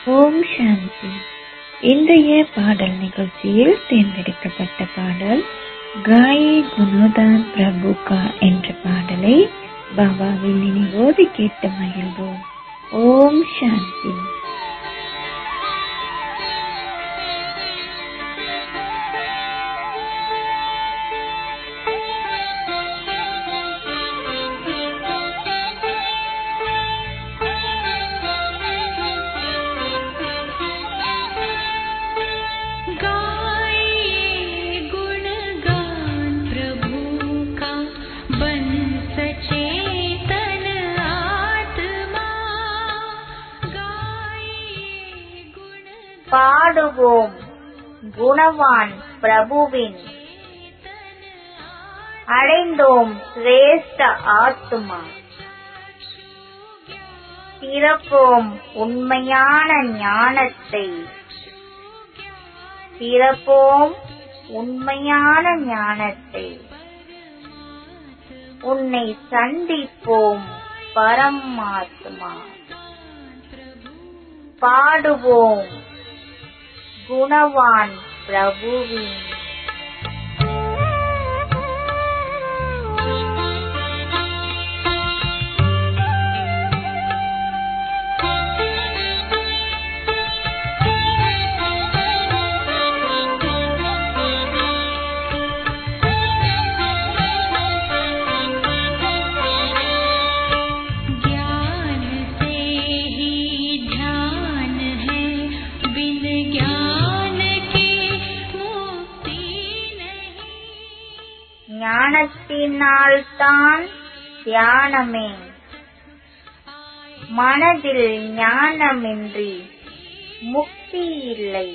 ஓம் சாந்தி இன்றைய பாடல் நிகழ்ச்சியில் தேர்ந்தெடுக்கப்பட்ட பாடல் காயே குணோதான் பிரபுகா என்ற பாடலை பாபாவின் நினைவோடு கேட்டு மகிழ்வோம் ஓம் சாந்தி गाये गुणगान प्रभु का बन सचेतन आत्मा गाये गुणगान பாடுவோம் குணவான் பிரபுவின் அடைந்தோம் சிரேஷ்ட ஆத்துமா பிறப்போம் உண்மையான ஞானத்தை பிறப்போம் உண்மையான ஞானத்தை உன்னை சந்திப்போம் பரமாத்மா பாடுவோம் குணவான் பிரபுவின் ज्ञान से ही ध्यान है बिन ज्ञान के मुक्ति नहीं ஞானத்தினால்தான் தியானமே மனதில் ஞானமின்றி முக்தி இல்லை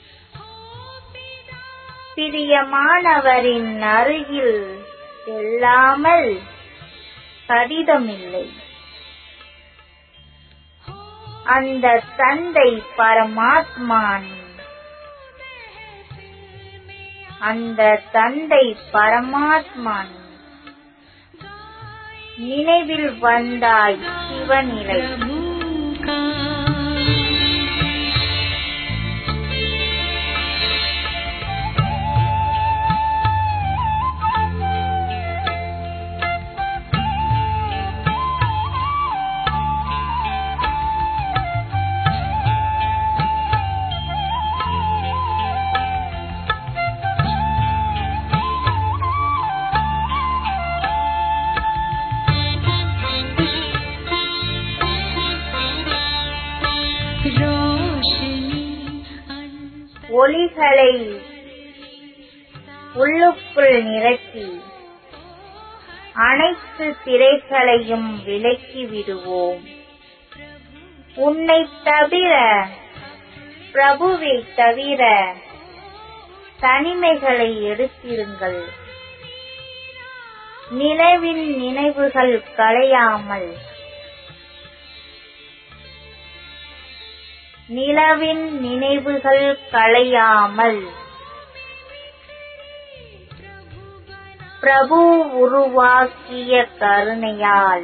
பிரியமானவரின் அருகில் செல்லாமல் கடிதமில்லை அந்த தந்தை பரமாத்மான் அந்த தந்தை பரமாத்மான் நினைவில் வந்தாய் சிவநிலை प्रभु का रोशनी अंत ஒளிகளை உள்ளுக்குள் நிரப்பி அனைத்து திரைகளையும் விலக்கி விடுவோம் உன்னை தவிர பிரபுவை தவிர தனிமைகளை எடுத்திருங்கள் நிலவின் நினைவுகள் களையாமல் நிலவின் நினைவுகள் களையாமல் பிரபு உருவாக்கிய கருணையால்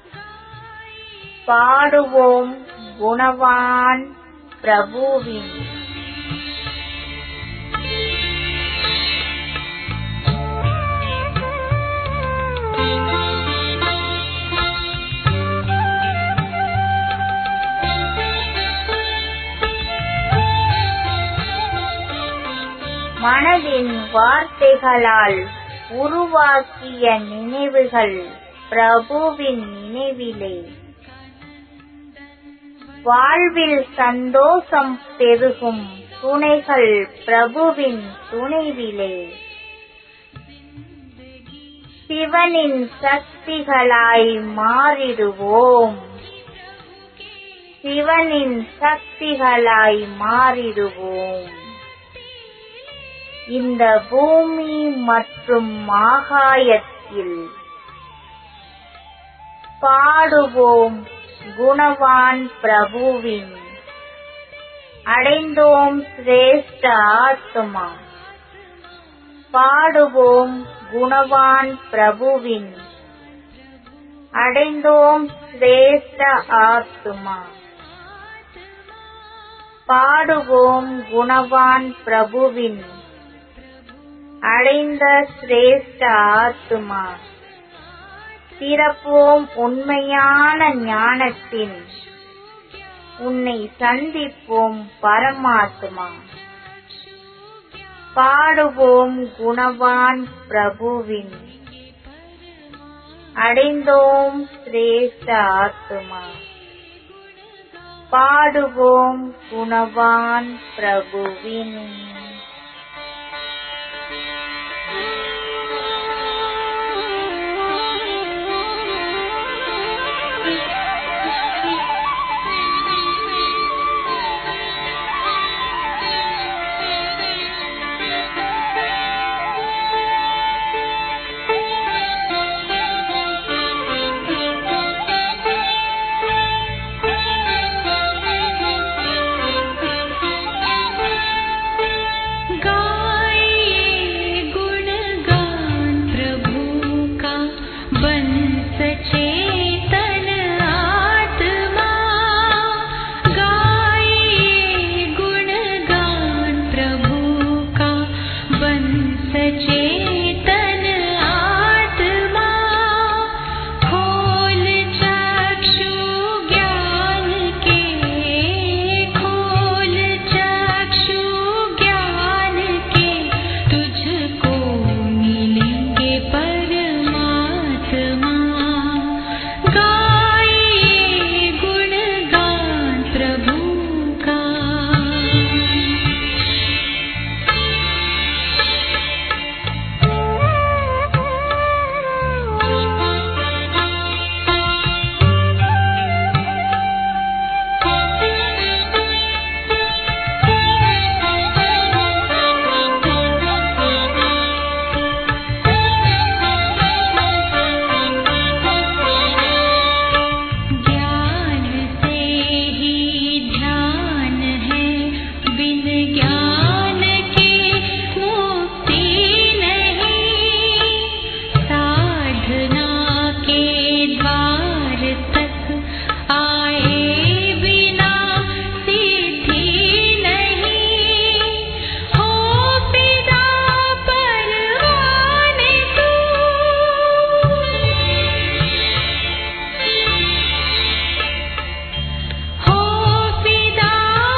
பாடுவோம் குணவான் பிரபுவின் மனதின் வார்த்தைகளால் உருவாக்கிய நினைவுகள் பிரபுவின் நினைவிலே வாழ்வில் சந்தோஷம் பெருகும் துணைகள் பிரபுவின் துணைவிலே சிவனின் சக்திகளாய் மாறிடுவோம் சிவனின் சக்திகளாய் மாறிடுவோம் இந்த பூமி மற்றும் ஆகாயத்தில் பாடுவோம் குணவான் பிரபுவின் அடைந்தோம் சிரேஷ்ட ஆத்மா பாடுவோம் குணவான் பிரபுவின் அடைந்தோம் சிரேஷ்ட ஆத்மா பாடுவோம் குணவான் பிரபுவின் அடைந்த சிரேஷ்ட ஆத்துமா திறப்போம் உண்மையான ஞானத்தின் உன்னை சந்திப்போம் பரமாத்மா பாடுவோம் குணவான் பிரபுவின் அடைந்தோம் சிரேஷ்ட ஆத்துமா பாடுவோம் குணவான் பிரபுவின் गाइए गुणगान प्रभु का बंस चेतन आत्मा गाइए गुणगान प्रभु का बंस चेतन आत्मा खोल चक्षु ज्ञान के खोल चक्षु ज्ञान के तुझको मिलेंगे परमात्मा गाइए गुणगान प्रभु का ज्ञान से ही ध्यान है बिन ज्ञान के मुक्ति नहीं साधना के द्वार तक आए बिना सिद्धि नहीं हो पिता परवाने तू हो फिदा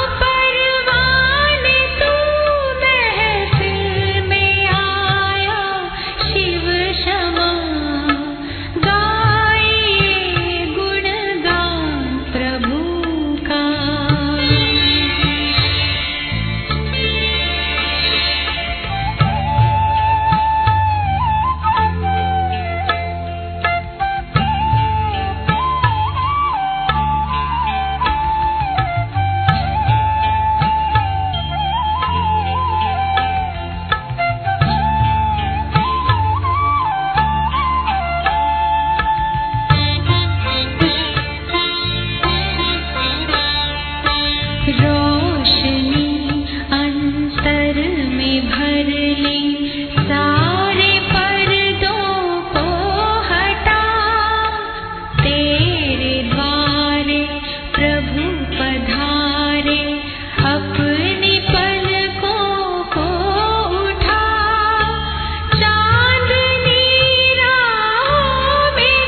परवाने तू महफिल में आया शिव क्षमा गाइए गुणगान प्रभु का रोशनी अंतर में भर ले सारे पर्दों को हटा तेरे द्वारे प्रभु पधारे अपनी पलकों को उठा चांदनी राहों में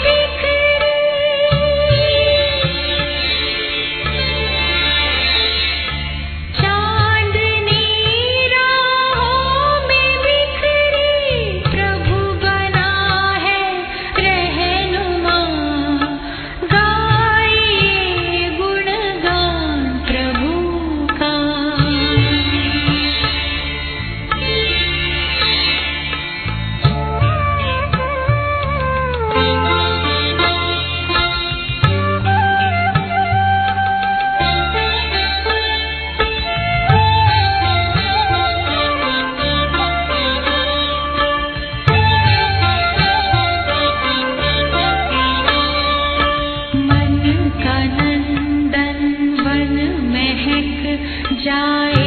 बिखरी चांदनी राहों में बिखरी प्रभु बना है रहनुमा गाइए गुणगान प्रभु का मन का नंदन वन महक जाए